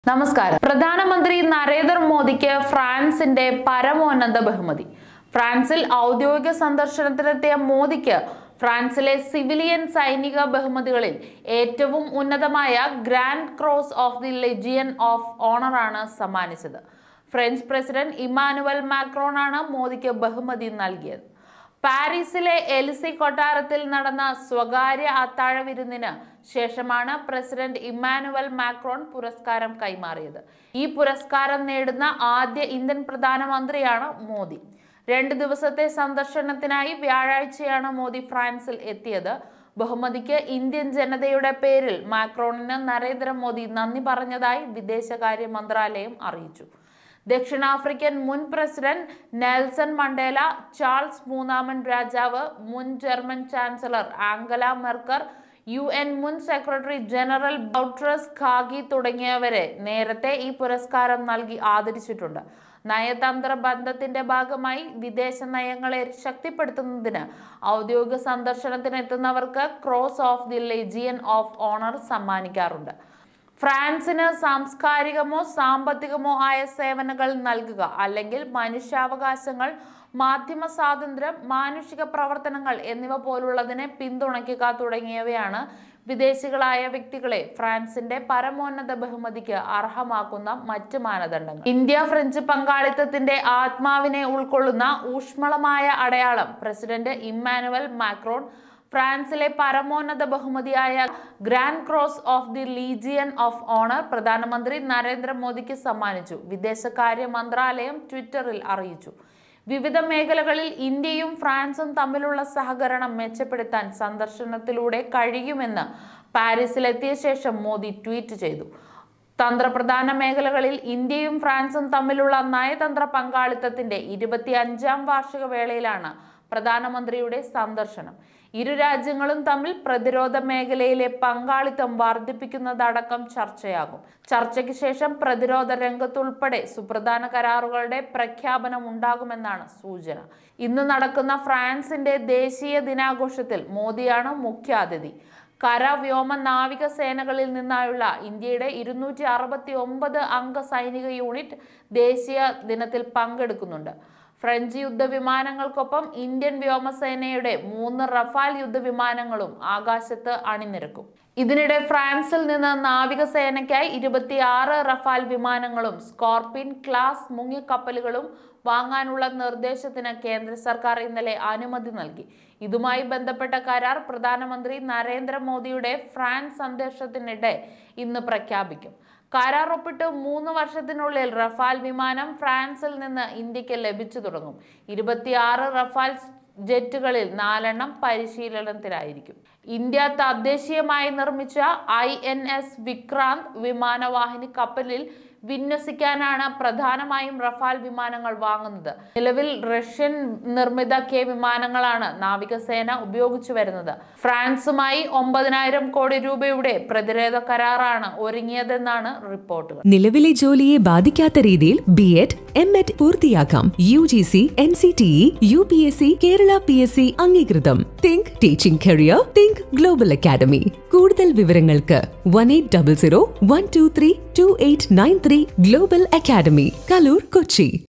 നമസ്കാരം പ്രധാനമന്ത്രി നരേന്ദ്രമോദിക്ക് ഫ്രാൻസിന്റെ പരമോന്നത ബഹുമതി ഫ്രാൻസിൽ ഔദ്യോഗിക സന്ദർശനത്തിനെത്തിയ മോദിക്ക് ഫ്രാൻസിലെ സിവിലിയൻ സൈനിക ബഹുമതികളിൽ ഏറ്റവും ഉന്നതമായ grand cross of the legion of ഓണറാണ് സമ്മാനിച്ചത് ഫ്രഞ്ച് പ്രസിഡന്റ് ഇമാനുവൽ മാക്രോൺ ആണ് മോദിക്ക് ബഹുമതി നൽകിയത് പാരീസിലെ എലിസി കൊട്ടാരത്തിൽ നടന്ന സ്വകാര്യ അത്താഴ വിരുന്നിന് ശേഷമാണ് പ്രസിഡന്റ് ഇമ്മാനുവൽ മാക്രോൺ പുരസ്കാരം കൈമാറിയത് ഈ പുരസ്കാരം നേടുന്ന ആദ്യ ഇന്ത്യൻ പ്രധാനമന്ത്രിയാണ് മോദി രണ്ട് ദിവസത്തെ സന്ദർശനത്തിനായി വ്യാഴാഴ്ചയാണ് മോദി ഫ്രാൻസിൽ എത്തിയത് ബഹുമതിക്ക് ഇന്ത്യൻ ജനതയുടെ പേരിൽ മാക്രോണിന് നരേന്ദ്രമോദി നന്ദി പറഞ്ഞതായി വിദേശകാര്യ മന്ത്രാലയം അറിയിച്ചു ദക്ഷിണാഫ്രിക്കൻ മുൻ പ്രസിഡന്റ് നെൽസൺ മണ്ടേല ചാൾസ് മൂന്നാമൻ രാജാവ് മുൻ German chancellor Angela Merkel U N മുൻ സെക്രട്ടറി ജനറൽ ബൗട്രസ് ഖാഗി തുടങ്ങിയവരെ നേരത്തെ ഈ പുരസ്കാരം നൽകി ആദരിച്ചിട്ടുണ്ട് നയതന്ത്ര ബന്ധത്തിന്റെ ഭാഗമായി വിദേശ നയങ്ങളെ ശക്തിപ്പെടുത്തുന്നതിന് ഔദ്യോഗിക സന്ദർശനത്തിനെത്തുന്നവർക്ക് cross of the legion of honour സമ്മാനിക്കാറുണ്ട് ഫ്രാൻസിന് സാംസ്കാരികമോ സാമ്പത്തികമോ ആയ സേവനങ്ങൾ നൽകുക അല്ലെങ്കിൽ മനുഷ്യാവകാശങ്ങൾ മാധ്യമ സ്വാതന്ത്ര്യം മാനുഷിക പ്രവർത്തനങ്ങൾ എന്നിവ പോലുള്ളതിനെ പിന്തുണയ്ക്കുക തുടങ്ങിയവയാണ് വിദേശികളായ വ്യക്തികളെ ഫ്രാൻസിന്റെ പരമോന്നത ബഹുമതിക്ക് അർഹമാക്കുന്ന മറ്റ് മാനദണ്ഡങ്ങൾ ഇന്ത്യ ഫ്രഞ്ച് പങ്കാളിത്തത്തിന്റെ ആത്മാവിനെ ഉൾക്കൊള്ളുന്ന ഊഷ്മളമായ അടയാളം പ്രസിഡന്റ് ഇമ്മാനുവൽ മാക്രോൺ ഫ്രാൻസിലെ പരമോന്നത ബഹുമതിയായ grand cross of the legion of honour പ്രധാനമന്ത്രി നരേന്ദ്രമോദിക്ക് സമ്മാനിച്ചു വിദേശകാര്യ മന്ത്രാലയം ട്വിറ്ററിൽ അറിയിച്ചു വിവിധ മേഖലകളിൽ ഇന്ത്യയും ഫ്രാൻസും തമ്മിലുള്ള സഹകരണം മെച്ചപ്പെടുത്താൻ സന്ദർശനത്തിലൂടെ കഴിയുമെന്ന് പാരീസിലെത്തിയ ശേഷം മോദി ട്വീറ്റ് ചെയ്തു തന്ത്രപ്രധാന മേഖലകളിൽ ഇന്ത്യയും ഫ്രാൻസും തമ്മിലുള്ള നയതന്ത്ര പങ്കാളിത്തത്തിന്റെ ഇരുപത്തി അഞ്ചാം വാർഷിക വേളയിലാണ് പ്രധാനമന്ത്രിയുടെ സന്ദർശനം ഇരു രാജ്യങ്ങളും തമ്മിൽ പ്രതിരോധ മേഖലയിലെ പങ്കാളിത്തം വർദ്ധിപ്പിക്കുന്നതടക്കം ചർച്ചയാകും ചർച്ചയ്ക്ക് ശേഷം പ്രതിരോധ രംഗത്തുൾപ്പെടെ സുപ്രധാന കരാറുകളുടെ പ്രഖ്യാപനം ഉണ്ടാകുമെന്നാണ് സൂചന ഇന്ന് നടക്കുന്ന ഫ്രാൻസിന്റെ ദേശീയ ദിനാഘോഷത്തിൽ മോദിയാണ് മുഖ്യാതിഥി കര വ്യോമ നാവിക സേനകളിൽ നിന്നായുള്ള ഇന്ത്യയുടെ ഇരുന്നൂറ്റി അറുപത്തി ഒമ്പത് അംഗ സൈനിക യൂണിറ്റ് ദേശീയ ദിനത്തിൽ പങ്കെടുക്കുന്നുണ്ട് ഫ്രഞ്ച് യുദ്ധവിമാനങ്ങൾക്കൊപ്പം ഇന്ത്യൻ വ്യോമസേനയുടെ മൂന്ന് റഫാൽ യുദ്ധവിമാനങ്ങളും ആകാശത്ത് അണിനിരക്കും ഇതിനിടെ ഫ്രാൻസിൽ നിന്ന് നാവികസേനയ്ക്കായി ഇരുപത്തിയാറ് റഫാൽ വിമാനങ്ങളും സ്കോർപിൻ ക്ലാസ് മുങ്ങിക്കപ്പലുകളും വാങ്ങാനുള്ള നിർദ്ദേശത്തിന് കേന്ദ്ര സർക്കാർ ഇന്നലെ അനുമതി നൽകി ഇതുമായി ബന്ധപ്പെട്ട കരാർ പ്രധാനമന്ത്രി നരേന്ദ്രമോദിയുടെ ഫ്രാൻസ് സന്ദർശനത്തിനിടെ ഇന്ന് പ്രഖ്യാപിക്കും കരാർ ഒപ്പിട്ട് മൂന്ന് വർഷത്തിനുള്ളിൽ റഫാൽ വിമാനം ഫ്രാൻസിൽ നിന്ന് ഇന്ത്യക്ക് ലഭിച്ചു തുടങ്ങും ഇരുപത്തിയാറ് റഫാൽ ജെറ്റുകളിൽ നാലെണ്ണം പരിശീലനത്തിലായിരിക്കും ഇന്ത്യ തദ്ദേശീയമായി നിർമ്മിച്ച ഐ എൻ എസ് വിക്രാന്ത് വിമാനവാഹിനി കപ്പലിൽ വിന്യസിക്കാനാണ് പ്രധാനമായും റഫാൽ വിമാനങ്ങൾ വാങ്ങുന്നത് നിലവിൽ റഷ്യൻ നിർമ്മിത കെ വിമാനങ്ങളാണ് നാവികസേന ഉപയോഗിച്ചു വരുന്നത് ഫ്രാൻസുമായി ഒമ്പതിനായിരം കോടി രൂപയുടെ പ്രതിരോധ കരാറാണ് ഒരുങ്ങിയതെന്നാണ് റിപ്പോർട്ടുകൾ നിലവിലെ ജോലിയെ ബാധിക്കാത്ത രീതിയിൽ ബി എഡ് എം എഡ് പൂർത്തിയാക്കാം U G C N C T E U P S C Kerala P S C അംഗീകൃതം think teaching career think global academy കൂടുതൽ വിവരങ്ങൾക്ക് one eight double zero one two three two eight nine three global academy Kaloor Kochi